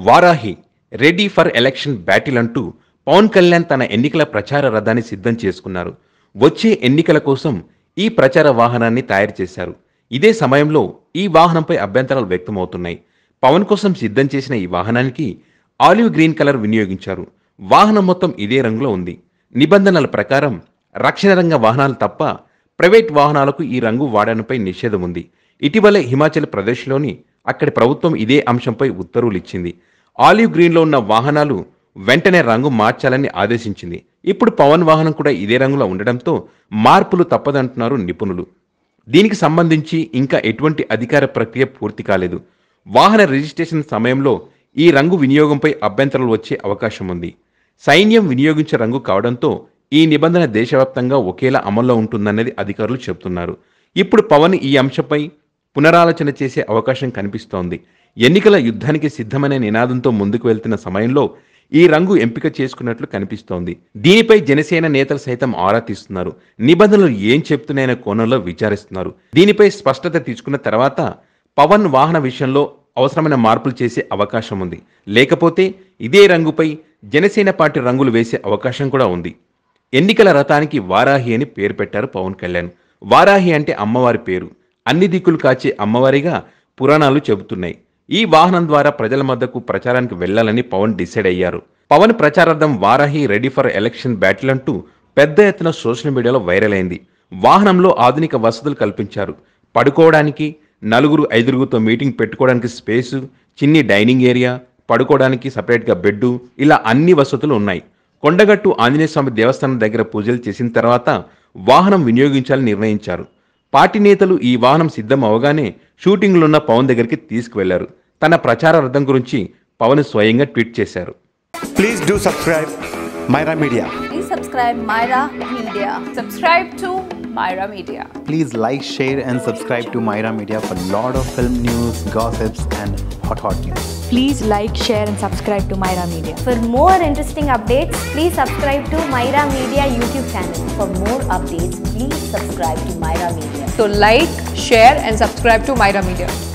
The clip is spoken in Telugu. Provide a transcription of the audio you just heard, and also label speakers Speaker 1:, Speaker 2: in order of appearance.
Speaker 1: Varahi ready for election battle అంటూ పవన్ కళ్యాణ్ తన ఎన్నికల ప్రచార రథాన్ని సిద్ధం చేసుకున్నారు వచ్చే ఎన్నికల కోసం ఈ ప్రచార వాహనాన్ని తయారు చేశారు ఇదే సమయంలో ఈ వాహనంపై అభ్యంతరాలు వ్యక్తమవుతున్నాయి పవన్ కోసం సిద్ధం చేసిన ఈ వాహనానికి ఆలివ్ గ్రీన్ కలర్ వినియోగించారు వాహనం మొత్తం ఇదే రంగులో ఉంది నిబంధనల ప్రకారం రక్షణ రంగ వాహనాలు తప్ప ప్రైవేట్ వాహనాలకు ఈ రంగు వాడడంపై నిషేధం ఉంది ఇటీవలే హిమాచల్ ప్రదేశ్లోని అక్కడి ప్రభుత్వం ఇదే అంశంపై ఉత్తర్వులు ఇచ్చింది ఆలివ్ గ్రీన్లో ఉన్న వాహనాలు వెంటనే రంగు మార్చాలని ఆదేశించింది ఇప్పుడు పవన్ వాహనం కూడా ఇదే రంగులో ఉండడంతో మార్పులు తప్పదంటున్నారు నిపుణులు దీనికి సంబంధించి ఇంకా ఎటువంటి అధికార ప్రక్రియ పూర్తి కాలేదు వాహన రిజిస్ట్రేషన్ సమయంలో ఈ రంగు వినియోగంపై అభ్యంతరాలు వచ్చే అవకాశం ఉంది సైన్యం వినియోగించే రంగు కావడంతో ఈ నిబంధన దేశవ్యాప్తంగా ఒకేలా అమల్లో ఉంటుందన్నది అధికారులు చెబుతున్నారు ఇప్పుడు పవన్ ఈ అంశంపై పునరాలోచన చేసే అవకాశం కనిపిస్తోంది ఎన్నికల యుద్ధానికి సిద్ధమనే నినాదంతో ముందుకు వెళ్తున్న సమయంలో ఈ రంగు ఎంపిక చేసుకున్నట్లు కనిపిస్తోంది దీనిపై జనసేన నేతలు సైతం ఆరా తీస్తున్నారు నిబంధనలు ఏం చెప్తున్నాయనే కోణంలో విచారిస్తున్నారు దీనిపై స్పష్టత తీసుకున్న తర్వాత పవన్ వాహన విషయంలో అవసరమైన మార్పులు చేసే అవకాశం ఉంది లేకపోతే ఇదే రంగుపై జనసేన పార్టీ రంగులు వేసే అవకాశం కూడా ఉంది ఎన్నికల రథానికి వారాహి అని పేరు పెట్టారు పవన్ కళ్యాణ్ వారాహి అంటే అమ్మవారి పేరు అన్ని దిక్కులు కాచే అమ్మవారిగా పురాణాలు చెబుతున్నాయి ఈ వాహనం ద్వారా ప్రజల మద్దకు ప్రచారానికి వెళ్లాలని పవన్ డిసైడ్ అయ్యారు పవన్ ప్రచారార్థం Varahi ready for election battle అంటూ పెద్ద ఎత్తున సోషల్ మీడియాలో వైరల్ అయింది వాహనంలో ఆధునిక వసతులు కల్పించారు పడుకోవడానికి నలుగురు ఐదుగురితో మీటింగ్ పెట్టుకోవడానికి స్పేసు చిన్ని డైనింగ్ ఏరియా పడుకోవడానికి సపరేట్గా బెడ్డు ఇలా అన్ని వసతులు ఉన్నాయి కొండగట్టు ఆంజనేయ స్వామి దేవస్థానం దగ్గర పూజలు చేసిన తర్వాత వాహనం వినియోగించాలని నిర్ణయించారు పార్టీ నేతలు ఈ వాహనం సిద్ధం అవగానే షూటింగ్లో ఉన్న పవన్ దగ్గరికి తీసుకువెళ్లారు తన ప్రచార రథం గురించి పవన్ స్వయంగా ట్వీట్ చేశారు
Speaker 2: Please do subscribe Myra Media.
Speaker 3: Please subscribe Myra Media.
Speaker 4: Subscribe to Myra Media.
Speaker 5: Please like, share, and subscribe to Myra Media for lot of film news, gossips, and hot hot news.
Speaker 6: Please like, share, and subscribe to Myra Media.
Speaker 3: For more interesting updates, please subscribe to Myra Media YouTube channel. For more updates, please subscribe to Myra Media.
Speaker 4: So like, share and subscribe to Myra Media.